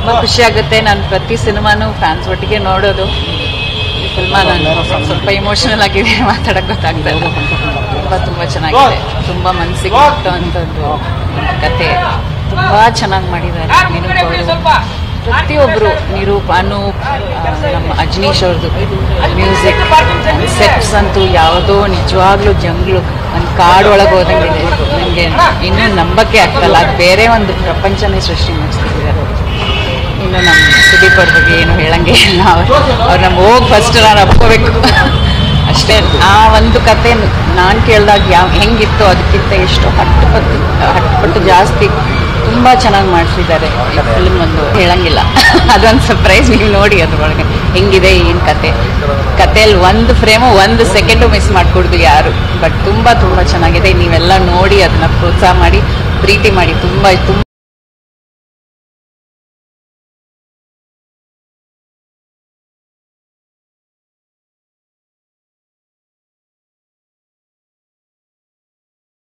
ತುಂಬ ಖುಷಿ ಆಗುತ್ತೆ ನಾನು ಪ್ರತಿ ಸಿನಿಮಾನು ಫ್ಯಾನ್ಸ್ ಒಟ್ಟಿಗೆ ನೋಡೋದು ಈ ಸಿನಿಮಾ ನಾನು ಸ್ವಲ್ಪ ಇಮೋಷನಲ್ ಆಗಿದೆ ಮಾತಾಡಕ್ ಗೊತ್ತಾಗ್ತಾ ಇಲ್ಲ ತುಂಬ ತುಂಬ ಚೆನ್ನಾಗಿದೆ ತುಂಬ ಮನಸ್ಸಿಗೆ ಮುಟ್ಟುವಂಥದ್ದು ಕತೆ ತುಂಬ ಚೆನ್ನಾಗಿ ಮಾಡಿದ್ದಾರೆ ನಿರೂಪ್ ಅವರು ಪ್ರತಿಯೊಬ್ಬರು ನಿರೂಪ್ ಅನೂಪ್ ಆ, ನಮ್ಮ ಅಜ್ನೀಶ್ ಅವ್ರದ್ದು ಮ್ಯೂಸಿಕ್ ಸೆಟ್ಸ್ ಅಂತೂ ಯಾವುದೋ ನಿಜವಾಗ್ಲೂ ಜಂಗ್ಲು ಒಂದು ಕಾಡು ಒಳಗೆ ಹೋದಂಗಿದೆ ನನಗೆ ಇನ್ನೂ ನಂಬಕ್ಕೆ ಆಗ್ತಲ್ಲ ಅದು ಬೇರೆ ಒಂದು ಪ್ರಪಂಚನೇ ಸೃಷ್ಟಿ ಮಾಡಿಸ್ತಿದ್ದಾರೆ ಇನ್ನು ನಮ್ಮ ಸುದೀಪ್ ಅವ್ರ ಬಗ್ಗೆ ಏನು ಹೇಳಂಗೆ ಇಲ್ಲ ಅವ್ರು ಅವ್ರು ನಮ್ಗೆ ಹೋಗಿ ಫಸ್ಟ್ ನಾನು ಅಪ್ಕೋಬೇಕು ಅಷ್ಟೇ ಆ ಒಂದು ಕತೆ ನಾನು ಕೇಳಿದಾಗ ಯಾವ ಹೆಂಗಿತ್ತು ಅದಕ್ಕಿಂತ ಎಷ್ಟು ಹತ್ತು ಪಟ್ಟು ಹತ್ತು ಪಟ್ಟು ಜಾಸ್ತಿ ತುಂಬ ಚೆನ್ನಾಗಿ ಮಾಡಿಸಿದ್ದಾರೆ ಈ ಫಿಲ್ಮ್ ಒಂದು ಹೇಳಂಗಿಲ್ಲ ಅದೊಂದು ಸರ್ಪ್ರೈಸ್ ನೀವು ನೋಡಿ ಅದ್ರೊಳಗೆ ಹೆಂಗಿದೆ ಏನು ಕತೆ ಕತೆಯಲ್ಲಿ ಒಂದು ಫ್ರೇಮು ಒಂದು ಸೆಕೆಂಡು ಮಿಸ್ ಮಾಡಿಕೊಡ್ದು ಯಾರು ಬಟ್ ತುಂಬ ತುಂಬ ಚೆನ್ನಾಗಿದೆ ನೀವೆಲ್ಲ ನೋಡಿ ಅದನ್ನ ಪ್ರೋತ್ಸಾಹ ಮಾಡಿ ಪ್ರೀತಿ ಮಾಡಿ ತುಂಬ ತುಂಬ